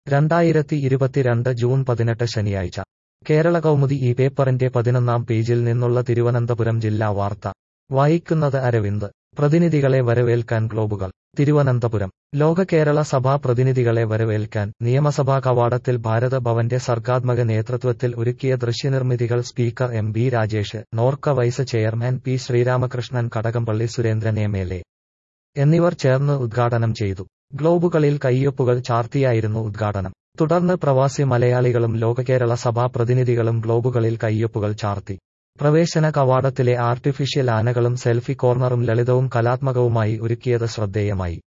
രണ്ടായിരത്തി ഇരുപത്തിരണ്ട് ജൂൺ പതിനെട്ട് ശനിയാഴ്ച കേരള കൗമുദി ഈ പേപ്പറിന്റെ പതിനൊന്നാം പേജിൽ നിന്നുള്ള തിരുവനന്തപുരം ജില്ലാ വാർത്ത വായിക്കുന്നത് അരവിന്ദ് പ്രതിനിധികളെ വരവേൽക്കാൻ ഗ്ലോബുകൾ തിരുവനന്തപുരം ലോക കേരള സഭാ പ്രതിനിധികളെ വരവേൽക്കാൻ നിയമസഭാ കവാടത്തിൽ ഭാരത ഭവന്റെ സർഗാത്മക നേതൃത്വത്തിൽ ഒരുക്കിയ ദൃശ്യനിർമ്മിതികൾ speaker M B Rajesh Norka vice chairman P Sreeramakrishnan Kadakampally Surendran M L A എന്നിവർ ചേർന്ന് ഉദ്ഘാടനം ചെയ്തു ഗ്ലോബുകളിൽ കയ്യൊപ്പുകൾ ചാർത്തിയായിരുന്നു ഉദ്ഘാടനം തുടർന്ന് പ്രവാസി മലയാളികളും ലോക കേരള സഭാ പ്രതിനിധികളും ഗ്ലോബുകളിൽ കയ്യൊപ്പുകൾ ചാർത്തി പ്രവേശന കവാടത്തിലെ ആർട്ടിഫിഷ്യൽ ആനകളും സെൽഫി കോർണറും ലളിതവും കലാത്മകവുമായി ഒരുക്കിയത് ശ്രദ്ധേയമായി